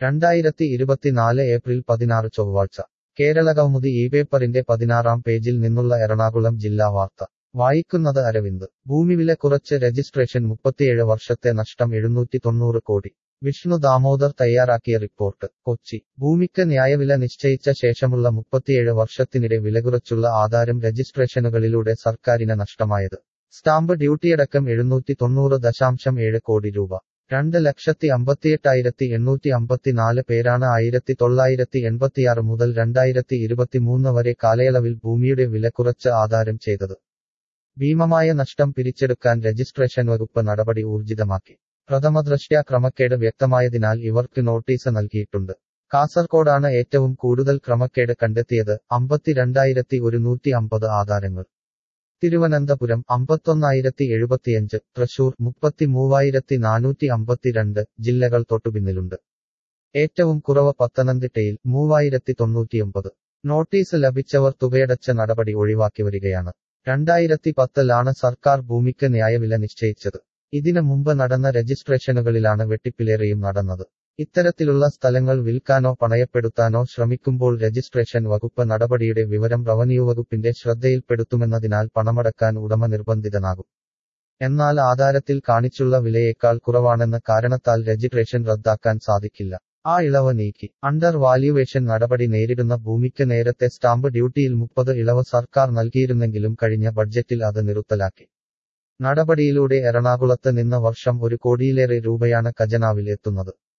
രണ്ടായിരത്തി ഇരുപത്തിനാല് ഏപ്രിൽ പതിനാറ് ചൊവ്വാഴ്ച കേരളകൗമുദി ഈ പേപ്പറിന്റെ പതിനാറാം പേജിൽ നിന്നുള്ള എറണാകുളം ജില്ലാ വാർത്ത വായിക്കുന്നത് അരവിന്ദ് ഭൂമിവില കുറച്ച് രജിസ്ട്രേഷൻ മുപ്പത്തിയേഴ് വർഷത്തെ നഷ്ടം എഴുന്നൂറ്റി തൊണ്ണൂറ് കോടി വിഷ്ണു ദാമോദർ തയ്യാറാക്കിയ റിപ്പോർട്ട് കൊച്ചി ഭൂമിക്ക് ന്യായവില നിശ്ചയിച്ച ശേഷമുള്ള മുപ്പത്തിയേഴ് വർഷത്തിനിടെ വിലകുറച്ചുള്ള ആധാരം രജിസ്ട്രേഷനുകളിലൂടെ സർക്കാരിന് നഷ്ടമായത് സ്റ്റാമ്പ് ഡ്യൂട്ടിയടക്കം എഴുന്നൂറ്റി തൊണ്ണൂറ് ദശാംശം ഏഴ് കോടി രൂപ രണ്ട് ലക്ഷത്തി അമ്പത്തിയെട്ടായിരത്തി എണ്ണൂറ്റി അമ്പത്തിനാല് പേരാണ് ആയിരത്തി തൊള്ളായിരത്തി എൺപത്തിയാറ് മുതൽ രണ്ടായിരത്തി ഇരുപത്തിമൂന്ന് വരെ കാലയളവിൽ ഭൂമിയുടെ വില കുറച്ച് ആധാരം ചെയ്തത് ഭീമമായ നഷ്ടം പിരിച്ചെടുക്കാൻ രജിസ്ട്രേഷൻ വകുപ്പ് നടപടി ഊർജിതമാക്കി പ്രഥമദൃഷ്ട്യാ ക്രമക്കേട് വ്യക്തമായതിനാൽ ഇവർക്ക് നോട്ടീസ് നൽകിയിട്ടുണ്ട് കാസർകോടാണ് ഏറ്റവും കൂടുതൽ ക്രമക്കേട് കണ്ടെത്തിയത് അമ്പത്തിരണ്ടായിരത്തി ഒരുന്നൂറ്റി അമ്പത് ആധാരങ്ങൾ തിരുവനന്തപുരം അമ്പത്തൊന്നായിരത്തി എഴുപത്തിയഞ്ച് തൃശൂർ മുപ്പത്തി മൂവായിരത്തി നാനൂറ്റി അമ്പത്തിരണ്ട് ജില്ലകൾ തൊട്ടുപിന്നിലുണ്ട് ഏറ്റവും കുറവ് പത്തനംതിട്ടയിൽ മൂവായിരത്തി തൊണ്ണൂറ്റിയൊമ്പത് നോട്ടീസ് ലഭിച്ചവർ തുകയടച്ച നടപടി ഒഴിവാക്കി വരികയാണ് രണ്ടായിരത്തി പത്തിലാണ് സർക്കാർ ഭൂമിക്ക് ന്യായവില നിശ്ചയിച്ചത് ഇതിനു മുമ്പ് നടന്ന രജിസ്ട്രേഷനുകളിലാണ് വെട്ടിപ്പിലേറെയും നടന്നത് ഇത്തരത്തിലുള്ള സ്ഥലങ്ങൾ വിൽക്കാനോ പണയപ്പെടുത്താനോ ശ്രമിക്കുമ്പോൾ രജിസ്ട്രേഷൻ വകുപ്പ് നടപടിയുടെ വിവരം റവന്യൂ വകുപ്പിന്റെ ശ്രദ്ധയിൽപ്പെടുത്തുമെന്നതിനാൽ പണമടക്കാൻ ഉടമ നിർബന്ധിതനാകും എന്നാൽ ആധാരത്തിൽ കാണിച്ചുള്ള വിലയേക്കാൾ കുറവാണെന്ന കാരണത്താൽ രജിസ്ട്രേഷൻ റദ്ദാക്കാൻ സാധിക്കില്ല ആ ഇളവ് നീക്കി അണ്ടർ വാല്യുവേഷൻ നടപടി നേരിടുന്ന ഭൂമിക്ക് നേരത്തെ സ്റ്റാമ്പ് ഡ്യൂട്ടിയിൽ മുപ്പത് ഇളവ് സർക്കാർ നൽകിയിരുന്നെങ്കിലും കഴിഞ്ഞ ബഡ്ജറ്റിൽ അത് നിർത്തലാക്കി നടപടിയിലൂടെ എറണാകുളത്ത് നിന്ന് വർഷം ഒരു കോടിയിലേറെ രൂപയാണ് ഖജനാവിൽ എത്തുന്നത്